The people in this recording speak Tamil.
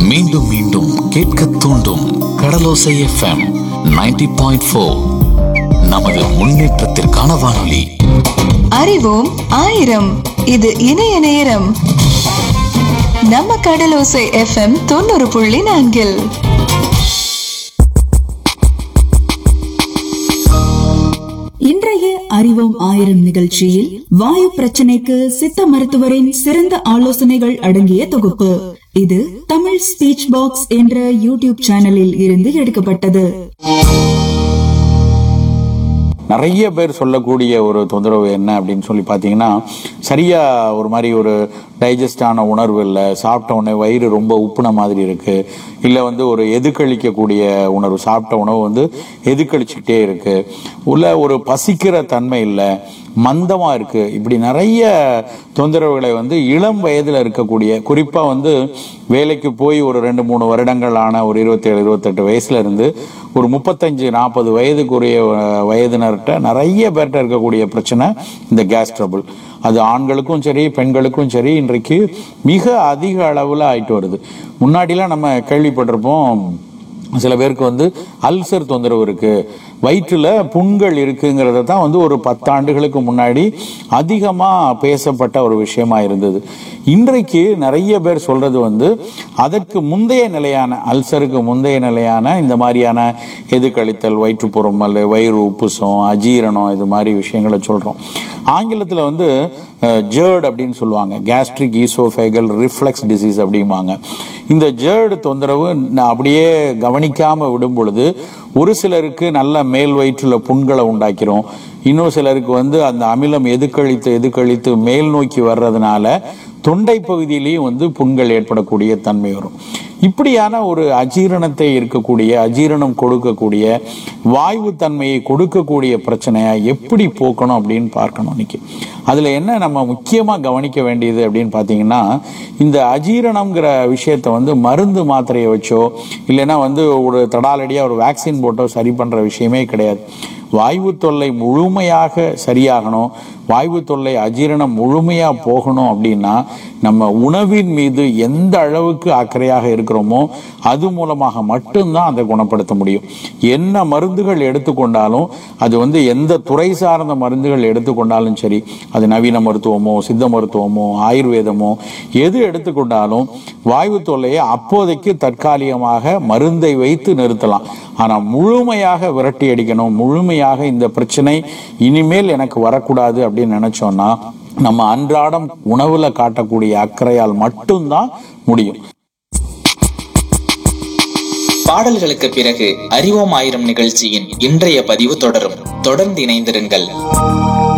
மீண்டும் மீண்டும் கேட்க தூண்டும் கடலோசை எஃப்எம் 90.4 பாயிண்ட் ஃபோர் நமது முன்னேற்றத்திற்கான வானொலி அறிவோம் ஆயிரம் இது இணைய நேரம் நம்ம கடலோசை எஃப்எம் தொண்ணூறு புள்ளி நான்கில் இன்றைய அறிவோம் ஆயிரம் நிகழ்ச்சியில் வாயு பிரச்சனைக்கு சித்த மருத்துவரின் சிறந்த ஆலோசனைகள் அடங்கிய தொகுப்பு இது தமிழ் ஸ்பீச் பாக்ஸ் என்ற யூடியூப் சேனலில் இருந்து எடுக்கப்பட்டது நிறைய பேர் சொல்லக்கூடிய ஒரு தொந்தரவு என்ன அப்படின்னு சொல்லி பார்த்தீங்கன்னா சரியா ஒரு மாதிரி ஒரு டைஜஸ்ட் ஆன உணர்வு இல்லை சாப்பிட்ட உடனே வயிறு ரொம்ப உப்புன மாதிரி இருக்கு இல்லை வந்து ஒரு எதுக்களிக்கக்கூடிய உணர்வு சாப்பிட்ட உணவு வந்து எதுக்களிச்சுக்கிட்டே இருக்கு உள்ள ஒரு பசிக்கிற தன்மை இல்லை மந்தமா இருக்கு இப்படி நிறைய தொந்தரவுகளை வந்து இளம் வயதுல இருக்கக்கூடிய குறிப்பா வந்து வேலைக்கு போய் ஒரு ரெண்டு மூணு வருடங்கள் ஆன ஒரு இருபத்தேழு இருபத்தெட்டு வயசுல இருந்து ஒரு முப்பத்தஞ்சு நாற்பது வயதுக்குரிய அஹ், வயதினர்கிட்ட நிறைய பேர்கிட்ட இருக்கக்கூடிய பிரச்சனை இந்த கேஸ் ட்ரபிள் அது ஆண்களுக்கும் சரி பெண்களுக்கும் சரி இன்றைக்கு மிக அதிக அளவில் ஆயிட்டு வருது முன்னாடிலாம் நம்ம கேள்விப்பட்டிருப்போம் சில பேருக்கு வந்து அல்சர் தொந்தரவு இருக்கு வயிற்றுல புண்கள் இருக்குங்கிறத தான் வந்து ஒரு பத்தாண்டுகளுக்கு முன்னாடி அதிகமா பேசப்பட்ட ஒரு விஷயமா இருந்தது இன்றைக்கு நிறைய பேர் சொல்றது வந்து அதற்கு முந்தைய நிலையான அல்சருக்கு முந்தைய நிலையான இந்த மாதிரியான எதுக்கழித்தல் வயிற்றுப்புறமல் வயிறு உப்புசம் அஜீரணம் இது மாதிரி விஷயங்களை சொல்றோம் ஆங்கிலத்தில் வந்து ஜேர்ட் அப்படின்னு சொல்லுவாங்க கேஸ்ட்ரிக் ஈசோஃபேகல் ரிஃப்ளெக்ஸ் டிசீஸ் அப்படிம்பாங்க இந்த ஜேர்டு தொந்தரவு ந- அப்படியே கவனிக்காம விடும் பொழுது ஒரு சிலருக்கு நல்ல மேல் வயிற்றுல புண்களை உண்டாக்கிறோம் இன்னும் சிலருக்கு வந்து அந்த அமிலம் எதுக்கழித்து எதுக்கழித்து மேல் நோக்கி வர்றதுனால தொண்டை பகுதியிலையும் வந்து புண்கள் ஏற்படக்கூடிய தன்மை வரும் இப்படியான ஒரு அஜீரணத்தை இருக்கக்கூடிய அஜீரணம் கொடுக்கக்கூடிய வாய்வு தன்மையை கொடுக்கக்கூடிய பிரச்சனையை எப்படி போக்கணும் அப்படின்னு பார்க்கணும் இன்னைக்கு அதுல என்ன நம்ம முக்கியமா கவனிக்க வேண்டியது அப்படின்னு பார்த்தீங்கன்னா இந்த அஜீரணம்ங்கிற விஷயத்தை வந்து மருந்து மாத்திரையை வச்சோ இல்லைன்னா வந்து ஒரு தடாலடியா ஒரு வேக்சின் போட்டோ சரி பண்ற விஷயமே கிடையாது வாய்வு தொல்லை முழுமையாக சரியாகணும் வாய்வு தொல்லை அஜீரணம் முழுமையா போகணும் அப்படின்னா நம்ம உணவின் மீது எந்த அளவுக்கு அக்கறையாக இருக்கிறோமோ அது மூலமாக மட்டும்தான் அதை குணப்படுத்த முடியும் என்ன மருந்துகள் எடுத்துக்கொண்டாலும் அது வந்து எந்த துறை சார்ந்த மருந்துகள் எடுத்துக்கொண்டாலும் சரி அது நவீன மருத்துவமோ சித்த மருத்துவமோ ஆயுர்வேதமோ எது எடுத்துக்கொண்டாலும் வாய்வு தொல்லையை அப்போதைக்கு தற்காலிகமாக மருந்தை வைத்து நிறுத்தலாம் ஆனா முழுமையாக விரட்டி அடிக்கணும் முழுமையாக இந்த பிரச்சனை இனிமேல் எனக்கு வரக்கூடாது அப்படின்னு நினைச்சோம்னா நம்ம அன்றாடம் உணவுல காட்டக்கூடிய அக்கறையால் மட்டும்தான் முடியும் பாடல்களுக்கு பிறகு அறிவோம் ஆயிரம் நிகழ்ச்சியின் இன்றைய பதிவு தொடரும் தொடர்ந்து இணைந்திருங்கள்